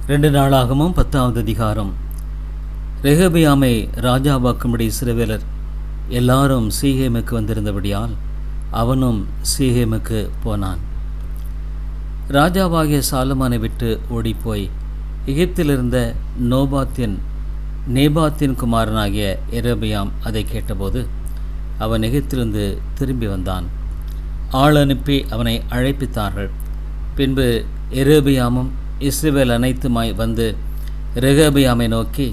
ரெண்டு நாளாகவும் பத்தாவது அதிகாரம் ரெகபியாமை ராஜாவாக்கும்படி இஸ்ரவேலர் எல்லாரும் சீகேமுக்கு வந்திருந்தபடியால் அவனும் சீகேமுக்கு போனான் ராஜாவாகிய சாலமானை விட்டு ஓடிப்போய் எகிப்திலிருந்த நோபாத்தின் நேபாத்தின் குமாரனாகிய எரபியாம் அதை கேட்டபோது அவன் எகிப்திலிருந்து திரும்பி வந்தான் ஆள் அனுப்பி அவனை அழைப்பித்தார்கள் பின்பு எரேபியாமும் இஸ்ரவேல் அனைத்துமாய் வந்து ரெகபியாமை நோக்கி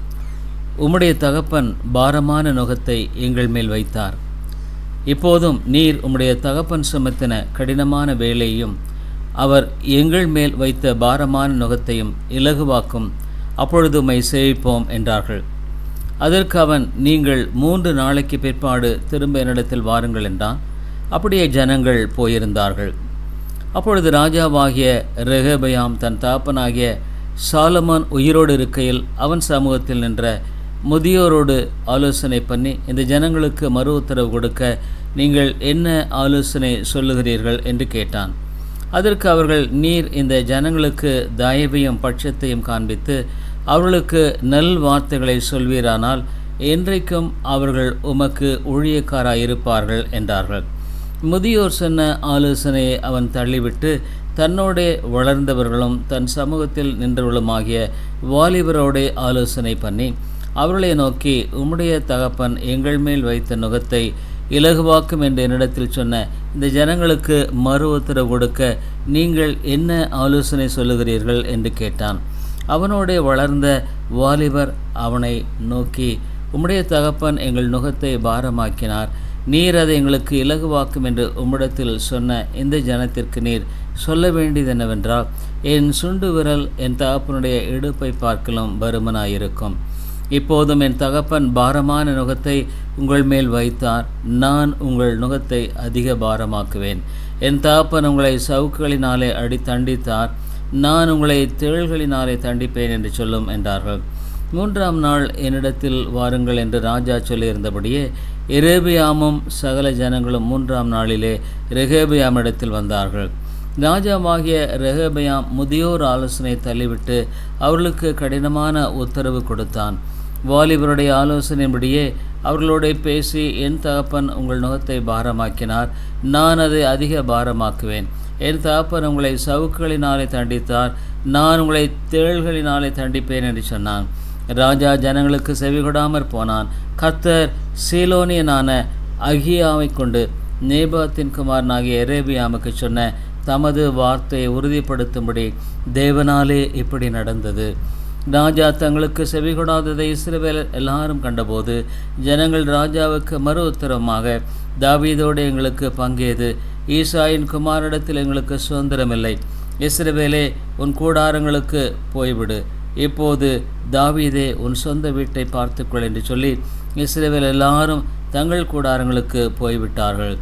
உம்முடைய தகப்பன் பாரமான நுகத்தை எங்கள் மேல் வைத்தார் இப்போதும் நீர் உம்முடைய தகப்பன் சுமத்தின கடினமான வேலையும் அவர் எங்கள் மேல் வைத்த பாரமான நுகத்தையும் இலகுவாக்கும் அப்பொழுது உம்மை சேவிப்போம் என்றார்கள் அதற்கு அவன் நீங்கள் மூன்று நாளைக்கு பிற்பாடு திரும்ப என்னிடத்தில் வாருங்கள் என்றான் அப்படியே ஜனங்கள் போயிருந்தார்கள் அப்பொழுது ராஜாவாகிய ரெகபயாம் தன் தாப்பனாகிய சாலமான் உயிரோடு இருக்கையில் அவன் சமூகத்தில் நின்ற முதியோரோடு ஆலோசனை பண்ணி இந்த ஜனங்களுக்கு மறு உத்தரவு கொடுக்க நீங்கள் என்ன ஆலோசனை சொல்லுகிறீர்கள் என்று கேட்டான் அதற்கு அவர்கள் நீர் இந்த ஜனங்களுக்கு தயவையும் பட்சத்தையும் காண்பித்து அவர்களுக்கு நல் வார்த்தைகளை சொல்வீரானால் என்றைக்கும் அவர்கள் உமக்கு ஊழியக்காராயிருப்பார்கள் என்றார்கள் முதியோர் சொன்ன ஆலோசனையை அவன் தள்ளிவிட்டு தன்னோடே வளர்ந்தவர்களும் தன் சமூகத்தில் நின்றவர்களுமாகிய வாலிபரோடே ஆலோசனை பண்ணி அவர்களை நோக்கி உம்முடைய தகப்பன் எங்கள் மேல் வைத்த நுகத்தை இலகுவாக்கும் என்று என்னிடத்தில் சொன்ன இந்த ஜனங்களுக்கு மறு உத்தரவு கொடுக்க நீங்கள் என்ன ஆலோசனை சொல்லுகிறீர்கள் என்று கேட்டான் அவனோடே வளர்ந்த வாலிபர் அவனை நோக்கி உம்முடைய தகப்பன் எங்கள் நுகத்தை பாரமாக்கினார் நீர் அதை எங்களுக்கு இலகுவாக்கும் என்று உம்மிடத்தில் சொன்ன இந்த ஜனத்திற்கு நீர் சொல்ல வேண்டியது என்னவென்றால் என் சுண்டு விரல் என் தகப்பனுடைய இடுப்பை பார்க்கலும் பருமனாயிருக்கும் இப்போதும் என் தகப்பன் பாரமான நுகத்தை உங்கள் மேல் வைத்தார் நான் உங்கள் நுகத்தை அதிக பாரமாக்குவேன் என் தகப்பன் உங்களை சவுக்குகளினாலே அடி தண்டித்தார் நான் உங்களை தேள்களினாலே தண்டிப்பேன் என்று சொல்லும் என்றார்கள் மூன்றாம் நாள் என்னிடத்தில் வாருங்கள் என்று ராஜா சொல்லியிருந்தபடியே எரேபியாமும் சகல ஜனங்களும் மூன்றாம் நாளிலே ரெகேபியாமிடத்தில் வந்தார்கள் ராஜாவாகிய ரெகபியாம் முதியோர் ஆலோசனை தள்ளிவிட்டு அவர்களுக்கு கடினமான உத்தரவு கொடுத்தான் வாலிபருடைய ஆலோசனையின்படியே அவர்களோட பேசி என் தகப்பன் உங்கள் நுகத்தை பாரமாக்கினார் நான் அதை அதிக பாரமாக்குவேன் என் தகப்பன் உங்களை சவுக்குகளினாலே தண்டித்தார் நான் உங்களை தேள்களினாலே தண்டிப்பேன் என்று சொன்னான் ராஜா ஜனங்களுக்கு செவிகொடாமற் போனான் கத்தர் சீலோனியனான அகியாவை கொண்டு நேபாத்தின் குமாரனாகிய எரேபியாமுக்கு சொன்ன தமது வார்த்தையை உறுதிப்படுத்தும்படி தேவனாலே இப்படி நடந்தது ராஜா தங்களுக்கு செவிகொடாததை இஸ்ரவேலர் எல்லாரும் கண்டபோது ஜனங்கள் ராஜாவுக்கு மறு உத்தரமாக தாவீதோடு எங்களுக்கு பங்கேது ஈசாயின் குமாரிடத்தில் எங்களுக்கு சுதந்திரமில்லை இஸ்ரவேலே உன் கூடாரங்களுக்கு போய்விடு இப்போது தாவீதே உன் சொந்த வீட்டை பார்த்துக்கொள் என்று சொல்லி இஸ்ரேவேல் எல்லாரும் தங்கள் கூடாரங்களுக்கு போய்விட்டார்கள்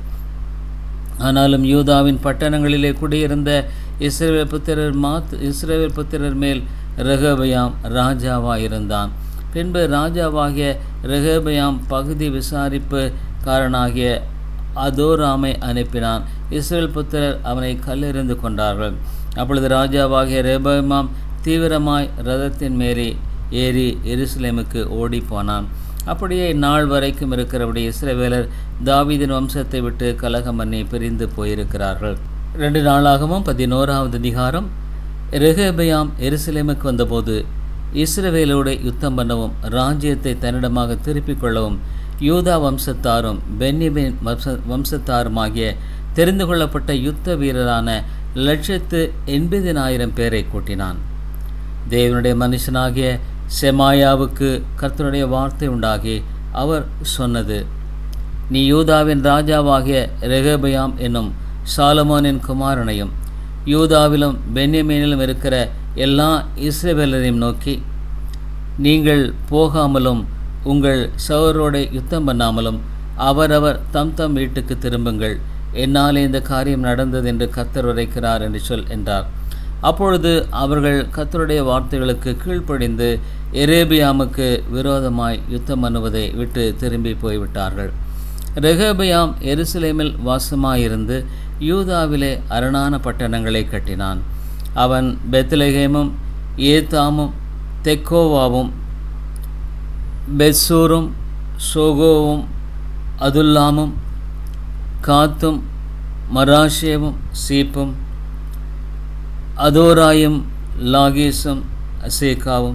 ஆனாலும் யூதாவின் பட்டணங்களிலே குடியிருந்த இஸ்ரேல் புத்திரர் மாத் இஸ்ரேல் புத்திரர் மேல் ரெகபயாம் ராஜாவாயிருந்தான் பின்பு ராஜாவாகிய ரெகபயாம் பகுதி விசாரிப்பு காரனாகிய அதோராமை அனுப்பினான் இஸ்ரேல் புத்திரர் அவனை கல்லெறிந்து கொண்டார்கள் அப்பொழுது ராஜாவாகிய ரெபமாம் தீவிரமாய் ரதத்தின் மேலே ஏறி எருசலேமுக்கு ஓடி போனான் அப்படியே நாள் வரைக்கும் இருக்கிறபடி இஸ்ரவேலர் தாவீதின் வம்சத்தை விட்டு கலகம் பண்ணி பிரிந்து போயிருக்கிறார்கள் ரெண்டு நாளாகவும் பதினோராவது அதிகாரம் ரெகபயாம் எருசலேமுக்கு வந்தபோது இஸ்ரவேலோடு யுத்தம் பண்ணவும் ராஜ்யத்தை தன்னிடமாக திருப்பிக் கொள்ளவும் யூதா வம்சத்தாரும் பென்னிபின் வம்ச வம்சத்தாருமாகிய தெரிந்து கொள்ளப்பட்ட யுத்த வீரரான லட்சத்து எண்பதினாயிரம் பேரை கூட்டினான் தேவனுடைய மனுஷனாகிய செமாயாவுக்கு கர்த்தருடைய வார்த்தை உண்டாகி அவர் சொன்னது நீ யூதாவின் ராஜாவாகிய ரெகபயாம் என்னும் சாலமோனின் குமாரனையும் யூதாவிலும் பென்யமீனிலும் இருக்கிற எல்லா இஸ்ரேவேலரையும் நோக்கி நீங்கள் போகாமலும் உங்கள் சவரோட யுத்தம் பண்ணாமலும் அவரவர் தம் தம் வீட்டுக்கு திரும்புங்கள் என்னாலே இந்த காரியம் நடந்தது என்று கத்தர் உரைக்கிறார் என்று சொல் என்றார் அப்பொழுது அவர்கள் கத்தருடைய வார்த்தைகளுக்கு கீழ்ப்படிந்து எரேபியாமுக்கு விரோதமாய் யுத்தம் பண்ணுவதை விட்டு திரும்பி போய்விட்டார்கள் ரெகபியாம் எருசலேமில் வாசமாயிருந்து யூதாவிலே அரணான பட்டணங்களை கட்டினான் அவன் பெத்லகேமும் ஏத்தாமும் தெக்கோவாவும் பெத்சூரும் சோகோவும் அதுல்லாமும் காத்தும் மராஷேவும் சீப்பும் அதோராயும் லாகேசும் அசேகாவும்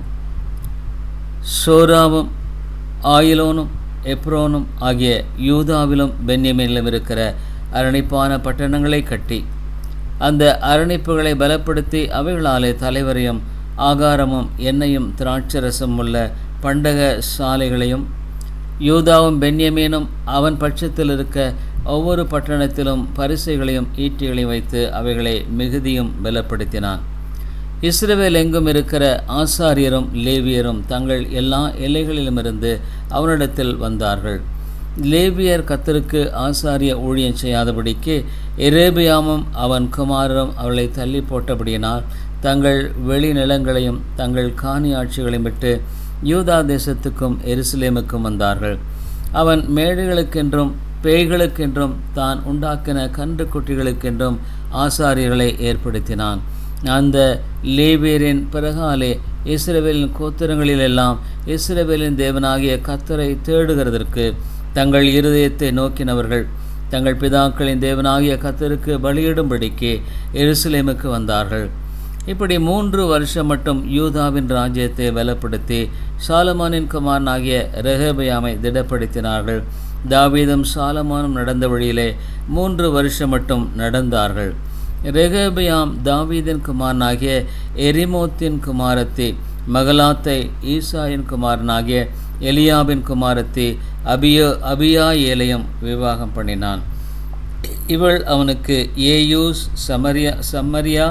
சோராவும் ஆயிலோனும் எப்ரோனும் ஆகிய யூதாவிலும் பென்யமீனிலும் இருக்கிற அரணிப்பான பட்டணங்களை கட்டி அந்த அரணிப்புகளை பலப்படுத்தி அவைகளாலே தலைவரையும் ஆகாரமும் எண்ணெயும் திராட்சரசம் உள்ள பண்டக சாலைகளையும் யூதாவும் பென்யமீனும் அவன் பட்சத்தில் இருக்க ஒவ்வொரு பட்டணத்திலும் பரிசைகளையும் ஈட்டிகளையும் வைத்து அவைகளை மிகுதியும் பலப்படுத்தினான் இஸ்ரவேல் எங்கும் இருக்கிற ஆசாரியரும் லேவியரும் தங்கள் எல்லா எல்லைகளிலுமிருந்து அவனிடத்தில் வந்தார்கள் லேவியர் கத்தருக்கு ஆசாரிய ஊழியம் செய்யாதபடிக்கு எரேபியாமும் அவன் குமாரரும் அவளை தள்ளி போட்டபடியினால் தங்கள் வெளிநிலங்களையும் தங்கள் காணி ஆட்சிகளையும் விட்டு யூதா தேசத்துக்கும் எருசலேமுக்கும் வந்தார்கள் அவன் மேடைகளுக்கென்றும் பேய்களுக்கென்றும் தான் உண்டாக்கின கன்று குட்டிகளுக்கென்றும் ஆசாரியர்களை ஏற்படுத்தினான் அந்த லேபியரின் பிறகாலே இஸ்ரவேலின் கோத்திரங்களிலெல்லாம் இஸ்ரவேலின் தேவனாகிய கத்தரை தேடுகிறதற்கு தங்கள் இருதயத்தை நோக்கினவர்கள் தங்கள் பிதாக்களின் தேவனாகிய கத்தருக்கு பலியிடும்படிக்கு எருசலேமுக்கு வந்தார்கள் இப்படி மூன்று வருஷம் மட்டும் யூதாவின் ராஜ்யத்தை பலப்படுத்தி சாலமானின் குமாரனாகிய ரெஹபயாமை திடப்படுத்தினார்கள் தாவீதும் சாலமானும் நடந்த வழியிலே மூன்று வருஷம் மட்டும் நடந்தார்கள் ரெகபியாம் தாவீதின் குமாரனாகிய எரிமோத்தின் குமாரத்தி மகலாத்தை ஈசாயின் குமாரனாகிய எலியாபின் குமாரத்தி அபியோ அபியா ஏலையும் விவாகம் பண்ணினான் இவள் அவனுக்கு ஏயூஸ் சமரியா சம்மரியா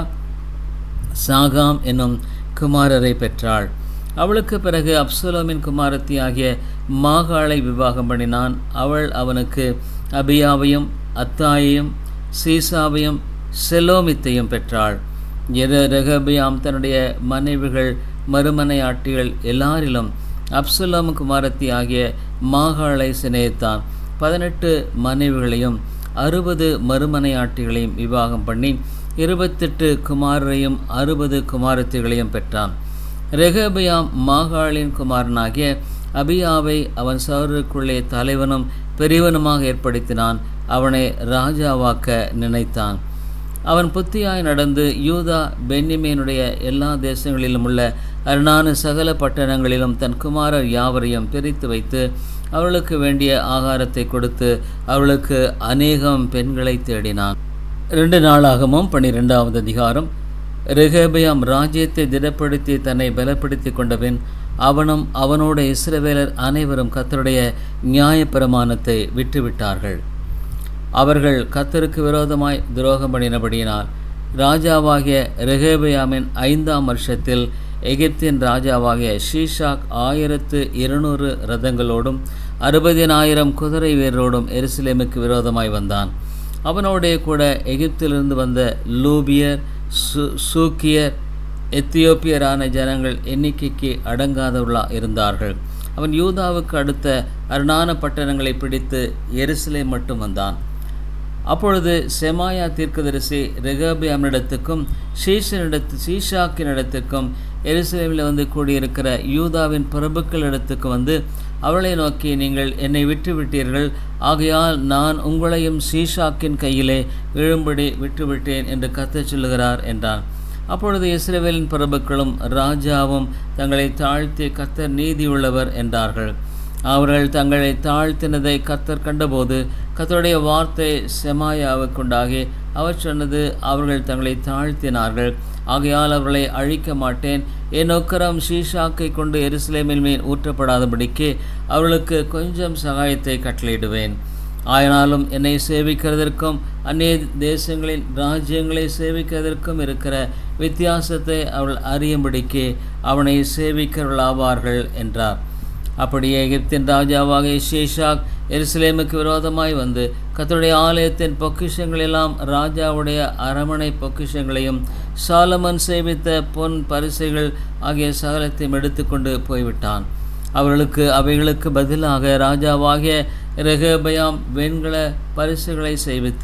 சாகாம் என்னும் குமாரரை பெற்றாள் அவளுக்கு பிறகு அப்சலோமின் குமாரத்தி ஆகிய மாகாளை விவாகம் பண்ணினான் அவள் அவனுக்கு அபியாவையும் அத்தாயையும் சீசாவையும் செலோமித்தையும் பெற்றாள் ரெகபியாம் தன்னுடைய மனைவிகள் மறுமனையாட்டிகள் எல்லாரிலும் அப்சலோம் குமாரத்தி ஆகிய மாகாளை சிநேகித்தான் பதினெட்டு மனைவிகளையும் அறுபது மறுமனையாட்டிகளையும் விவாகம் பண்ணி இருபத்தெட்டு குமாரரையும் அறுபது குமாரத்திகளையும் பெற்றான் ரெகபியாம் மாகாளின் குமாரனாகிய அபியாவை அவன் சௌருக்குள்ளே தலைவனும் பெரியவனுமாக ஏற்படுத்தினான் அவனை ராஜாவாக்க நினைத்தான் அவன் புத்தியாய் நடந்து யூதா பென்னிமேனுடைய எல்லா தேசங்களிலும் உள்ள அருணான சகல பட்டணங்களிலும் தன் குமாரர் யாவரையும் பிரித்து வைத்து அவளுக்கு வேண்டிய ஆகாரத்தை கொடுத்து அவளுக்கு அநேகம் பெண்களை தேடினான் ரெண்டு நாளாகவும் பன்னிரெண்டாவது அதிகாரம் ரெகபியாம் ராஜ்யத்தை திடப்படுத்தி தன்னை பலப்படுத்தி கொண்டபின் அவனும் அவனோட இஸ்ரவேலர் அனைவரும் கத்தருடைய நியாயப்பிரமாணத்தை விட்டுவிட்டார்கள் அவர்கள் கத்தருக்கு விரோதமாய் துரோகம் பண்ணினபடியினால் ராஜாவாகிய ரெகேபியாமின் ஐந்தாம் வருஷத்தில் எகிப்தின் ராஜாவாகிய ஷீஷாக் ஆயிரத்து இருநூறு ரதங்களோடும் அறுபதினாயிரம் குதிரை வீரரோடும் எருசலேமுக்கு விரோதமாய் வந்தான் அவனோடே கூட எகிப்திலிருந்து வந்த லூபியர் சு சூக்கியர் எத்தியோப்பியரான ஜனங்கள் எண்ணிக்கைக்கு அடங்காதவர்களாக இருந்தார்கள் அவன் யூதாவுக்கு அடுத்த அருணான பட்டணங்களை பிடித்து எருசலேம் மட்டும் வந்தான் அப்பொழுது செமாயா தீர்க்கதரிசி ரெகபியாமிடத்துக்கும் ஷீஷனிடத்து ஷீஷாக்கினிடத்துக்கும் எருசலேமில் வந்து கூடியிருக்கிற யூதாவின் பிரபுக்களிடத்துக்கு வந்து அவளை நோக்கி நீங்கள் என்னை விட்டு விட்டீர்கள் ஆகையால் நான் உங்களையும் ஷீஷாக்கின் கையிலே விழும்படி விட்டுவிட்டேன் என்று கத்தச் சொல்லுகிறார் என்றான் அப்பொழுது இஸ்ரேவேலின் பிரபுக்களும் ராஜாவும் தங்களை தாழ்த்தி கத்தர் நீதியுள்ளவர் என்றார்கள் அவர்கள் தங்களை தாழ்த்தினதை கத்தர் கண்டபோது கத்தருடைய வார்த்தை செமாயாவுக்குண்டாகி அவர் சொன்னது அவர்கள் தங்களை தாழ்த்தினார்கள் ஆகையால் அவர்களை அழிக்க மாட்டேன் என் நொக்கரம் ஷீஷாக்கை கொண்டு எருசலேமின் மேல் ஊற்றப்படாதபடிக்கு அவர்களுக்கு கொஞ்சம் சகாயத்தை கட்டளையிடுவேன் ஆயினாலும் என்னை சேவிக்கிறதற்கும் அந்நிய தேசங்களின் ராஜ்யங்களை சேவிக்கிறதற்கும் இருக்கிற வித்தியாசத்தை அவள் அறியும்படிக்கு அவனை சேவிக்கிறவர்களாவார்கள் என்றார் அப்படியே எகிப்தின் ராஜாவாக ஷேஷாக் எருசலேமுக்கு விரோதமாய் வந்து கத்தருடைய ஆலயத்தின் பொக்கிஷங்கள் எல்லாம் ராஜாவுடைய அரமனை பொக்கிஷங்களையும் சாலமன் சேவித்த பொன் பரிசைகள் ஆகிய சகலத்தையும் எடுத்துக்கொண்டு போய்விட்டான் அவர்களுக்கு அவைகளுக்கு பதிலாக ராஜாவாகிய ரெகபயாம் வெண்கல பரிசுகளை செய்வித்து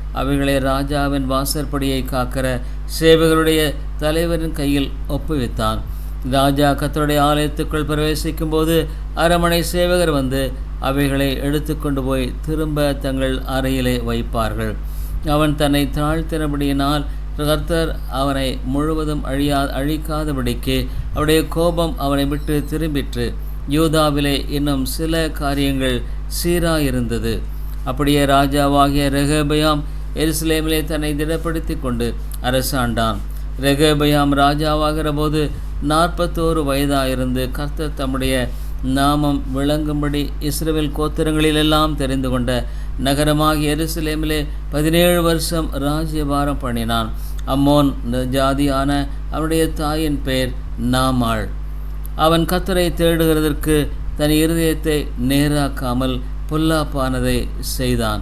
அவைகளை ராஜாவின் வாசற்படியை காக்கிற சேவகருடைய தலைவரின் கையில் ஒப்புவித்தான் ராஜா கத்தருடைய ஆலயத்துக்குள் பிரவேசிக்கும் போது அரமனை சேவகர் வந்து அவைகளை எடுத்துக்கொண்டு போய் திரும்ப தங்கள் அறையிலே வைப்பார்கள் அவன் தன்னை தாழ்த்தினபடியினால் கர்த்தர் அவனை முழுவதும் அழியா அழிக்காதபடிக்கு அவருடைய கோபம் அவனை விட்டு திரும்பிற்று யூதாவிலே இன்னும் சில காரியங்கள் சீராயிருந்தது அப்படியே ராஜாவாகிய ரெகபயாம் எருசலேமிலே தன்னை திடப்படுத்தி கொண்டு அரசாண்டான் ரெகபயாம் ராஜாவாகிற போது நாற்பத்தோரு வயதாயிருந்து கர்த்தர் தம்முடைய நாமம் விளங்கும்படி இஸ்ரேல் கோத்திரங்களிலெல்லாம் தெரிந்து கொண்ட நகரமாகிய எருசலேமிலே பதினேழு வருஷம் ராஜ்யபாரம் பண்ணினான் அம்மோன் ஜாதியான அவனுடைய தாயின் பெயர் நாமாள் அவன் கத்தரை தேடுகிறதற்கு தன் இருதயத்தை நேராக்காமல் பொல்லாப்பானதை செய்தான்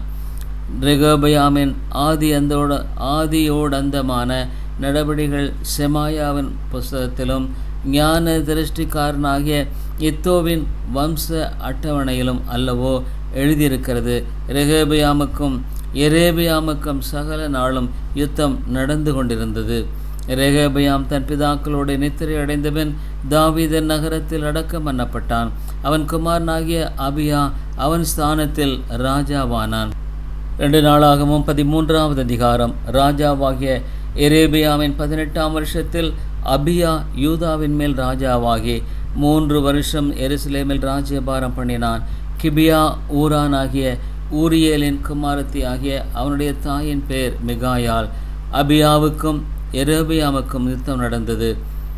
ரெகோபயாமின் ஆதி அந்தோட ஆதியோடந்தமான நடவடிகள் செமாயாவின் புஸ்தகத்திலும் ஞான திருஷ்டிக்காரனாகிய இத்தோவின் வம்ச அட்டவணையிலும் அல்லவோ எழுதியிருக்கிறது ரெகேபியாமுக்கும் எரேபியாமுக்கும் சகல நாளும் யுத்தம் நடந்து கொண்டிருந்தது ரெகேபியாம் தன் பிதாக்களோடு நித்திரை அடைந்தபின் தாவீதன் நகரத்தில் அடக்கம் பண்ணப்பட்டான் அவன் குமாரனாகிய அபியா அவன் ஸ்தானத்தில் ராஜாவானான் ரெண்டு நாளாகவும் பதிமூன்றாவது அதிகாரம் ராஜாவாகிய எரேபியாவின் பதினெட்டாம் வருஷத்தில் அபியா யூதாவின் மேல் ராஜாவாகி மூன்று வருஷம் எருசலேமில் ராஜ்யபாரம் பண்ணினான் கிபியா ஊரானாகிய ஊரியலின் குமாரத்தி ஆகிய அவனுடைய தாயின் பெயர் மிகாயால் அபியாவுக்கும் எரேபியாவுக்கும் யுத்தம் நடந்தது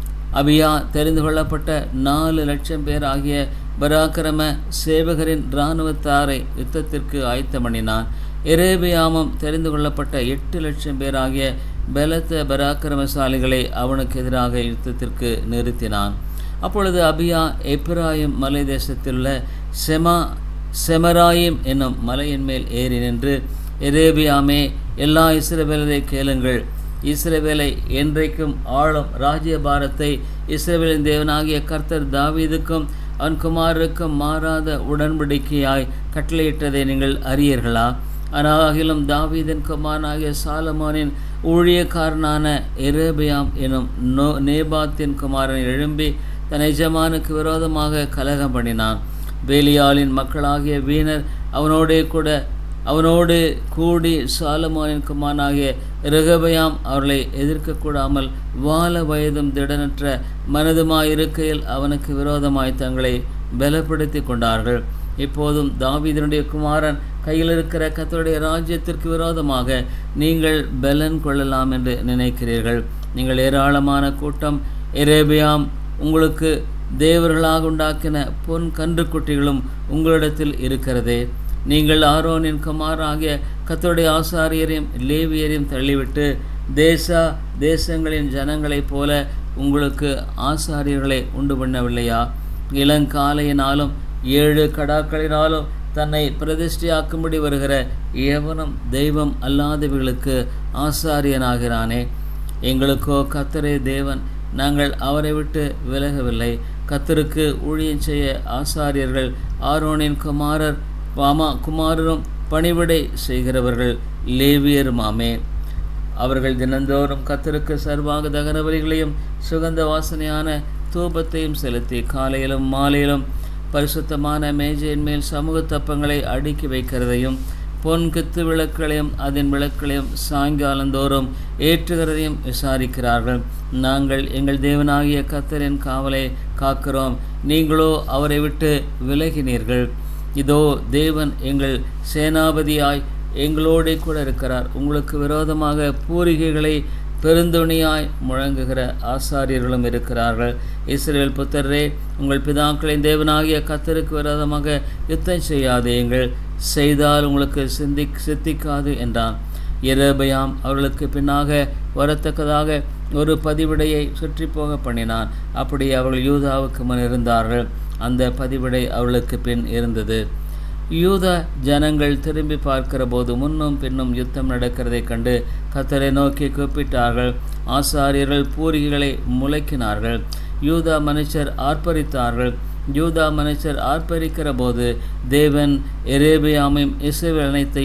அபியா தெரிந்து கொள்ளப்பட்ட நாலு லட்சம் பேர் ஆகிய பராக்கிரம சேவகரின் இராணுவத்தாரை யுத்தத்திற்கு ஆயத்தம் பண்ணினான் எரேபியாமும் தெரிந்து கொள்ளப்பட்ட எட்டு லட்சம் பேர் ஆகிய பலத்த பராக்கிரமசாலிகளை அவனுக்கு எதிராக யுத்தத்திற்கு நிறுத்தினான் அப்பொழுது அபியா எப்ராயிம் மலை தேசத்திலுள்ள செமா செமராயிம் என்னும் மலையின் மேல் ஏறி நின்று எரேபியாமே எல்லா இஸ்ரவேலரை கேளுங்கள் இஸ்ரவேலை என்றைக்கும் ஆளும் ராஜ்யபாரத்தை இஸ்ரவேலின் தேவனாகிய கர்த்தர் தாவீதுக்கும் அவன் குமாரருக்கும் மாறாத உடன்படிக்கையாய் கட்டளையிட்டதை நீங்கள் அறியீர்களா அனாகிலும் தாவீதன் குமாரனாகிய சாலமோனின் ஊழியக்காரனான எரேபியாம் எனும் நோ நேபாத்தின் குமாரன் எழும்பி தன் எஜமானுக்கு விரோதமாக கலகம் பண்ணினான் வேலியாளின் மக்களாகிய வீணர் அவனோடே கூட அவனோடு கூடி சாலமோனின் குமாரனாகிய ரெகபயாம் அவர்களை எதிர்க்கக்கூடாமல் வால வயதும் திடனற்ற மனதுமாயிருக்கையில் அவனுக்கு விரோதமாய் தங்களை பலப்படுத்தி கொண்டார்கள் இப்போதும் தாவீதனுடைய குமாரன் கையில் இருக்கிற கத்தருடைய ராஜ்யத்திற்கு விரோதமாக நீங்கள் பலன் கொள்ளலாம் என்று நினைக்கிறீர்கள் நீங்கள் ஏராளமான கூட்டம் எரேபியாம் உங்களுக்கு தேவர்களாக உண்டாக்கின பொன் கன்றுக்குட்டிகளும் உங்களிடத்தில் இருக்கிறதே நீங்கள் ஆரோனின் குமாராகிய கத்தருடைய ஆசாரியரையும் லேவியரையும் தள்ளிவிட்டு தேசா தேசங்களின் ஜனங்களைப் போல உங்களுக்கு ஆசாரியர்களை உண்டு பண்ணவில்லையா இளங்காலையினாலும் ஏழு கடாக்களினாலும் தன்னை பிரதிஷ்டையாக்கும்படி வருகிற எவனும் தெய்வம் அல்லாதவர்களுக்கு ஆசாரியனாகிறானே எங்களுக்கோ கத்தரே தேவன் நாங்கள் அவரை விட்டு விலகவில்லை கத்தருக்கு ஊழியம் செய்ய ஆசாரியர்கள் ஆரோனின் குமாரர் வாமா குமாரரும் பணிவிடை செய்கிறவர்கள் லேவியருமாமே அவர்கள் தினந்தோறும் கத்தருக்கு சர்வாக தகன பலிகளையும் சுகந்த வாசனையான தூபத்தையும் செலுத்தி காலையிலும் மாலையிலும் பரிசுத்தமான மேஜையின் மேல் சமூக தப்பங்களை அடுக்கி வைக்கிறதையும் பொன் கித்து விளக்குகளையும் அதன் விளக்குகளையும் சாயங்காலந்தோறும் ஏற்றுகிறதையும் விசாரிக்கிறார்கள் நாங்கள் எங்கள் தேவனாகிய கத்தரின் காவலை காக்கிறோம் நீங்களோ அவரை விட்டு விலகினீர்கள் இதோ தேவன் எங்கள் சேனாபதியாய் எங்களோடே கூட இருக்கிறார் உங்களுக்கு விரோதமாக பூரிகைகளை பெருந்துணியாய் முழங்குகிற ஆசாரியர்களும் இருக்கிறார்கள் இஸ்ரேல் புத்தரே உங்கள் பிதாக்களின் தேவனாகிய கத்தருக்கு விரோதமாக யுத்தம் செய்யாதேங்கள் செய்தால் உங்களுக்கு சிந்தி சித்திக்காது என்றான் எரேபயாம் அவர்களுக்கு பின்னாக வரத்தக்கதாக ஒரு பதிவிடையை சுற்றி போக பண்ணினான் அப்படி அவர்கள் யூதாவுக்கு முன் இருந்தார்கள் அந்த பதிவிடை அவர்களுக்கு பின் இருந்தது யூத ஜனங்கள் திரும்பி பார்க்கிற போது முன்னும் பின்னும் யுத்தம் நடக்கிறதைக் கண்டு கத்தரை நோக்கி கூப்பிட்டார்கள் ஆசாரியர்கள் பூரிகளை முளைக்கினார்கள் யூதா மனுஷர் ஆர்ப்பரித்தார்கள் யூதா மனுஷர் ஆர்ப்பரிக்கிற போது தேவன் எரேபியாமையும் இஸ்ரேல் அனைத்தையும்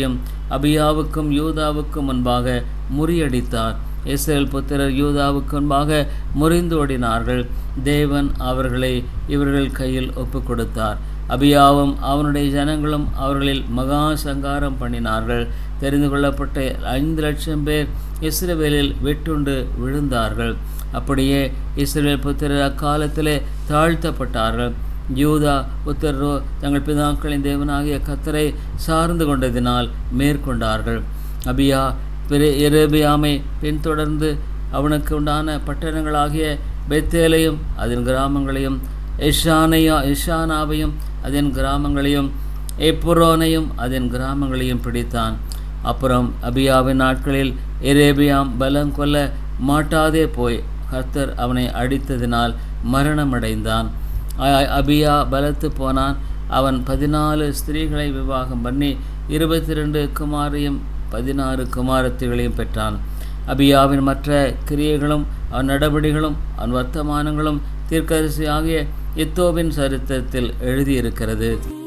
அபியாவுக்கும் யூதாவுக்கும் முன்பாக முறியடித்தார் இஸ்ரேல் புத்திரர் யூதாவுக்கு முன்பாக முறிந்து ஓடினார்கள் தேவன் அவர்களை இவர்கள் கையில் ஒப்பு கொடுத்தார் அபியாவும் அவனுடைய ஜனங்களும் அவர்களில் மகா சங்காரம் பண்ணினார்கள் தெரிந்து கொள்ளப்பட்ட ஐந்து லட்சம் பேர் இஸ்ரவேலில் வெட்டுண்டு விழுந்தார்கள் அப்படியே இஸ்ரேல் புத்திரர் அக்காலத்திலே தாழ்த்தப்பட்டார்கள் யூதா புத்திரரோ தங்கள் பிதாக்களின் தேவனாகிய கத்தரை சார்ந்து கொண்டதினால் மேற்கொண்டார்கள் அபியா பிற எரேபியாமை பின்தொடர்ந்து அவனுக்கு உண்டான பட்டணங்களாகிய பெத்தேலையும் அதன் கிராமங்களையும் எஷானையா எஷானாவையும் அதன் கிராமங்களையும் எப்புரோனையும் அதன் கிராமங்களையும் பிடித்தான் அப்புறம் அபியாவின் நாட்களில் எரேபியாம் பலம் கொல்ல மாட்டாதே போய் கர்த்தர் அவனை அடித்ததினால் மரணமடைந்தான் அ- அபியா பலத்து போனான் அவன் பதினாலு ஸ்திரீகளை விவாகம் பண்ணி இருபத்தி ரெண்டு குமாரையும் பதினாறு குமாரத்திகளையும் பெற்றான் அபியாவின் மற்ற கிரியைகளும் அவன் நடவடிகளும் அவன் வர்த்தமானங்களும் தீர்க்கதரிசி ஆகிய இத்தோவின் சரித்திரத்தில் எழுதியிருக்கிறது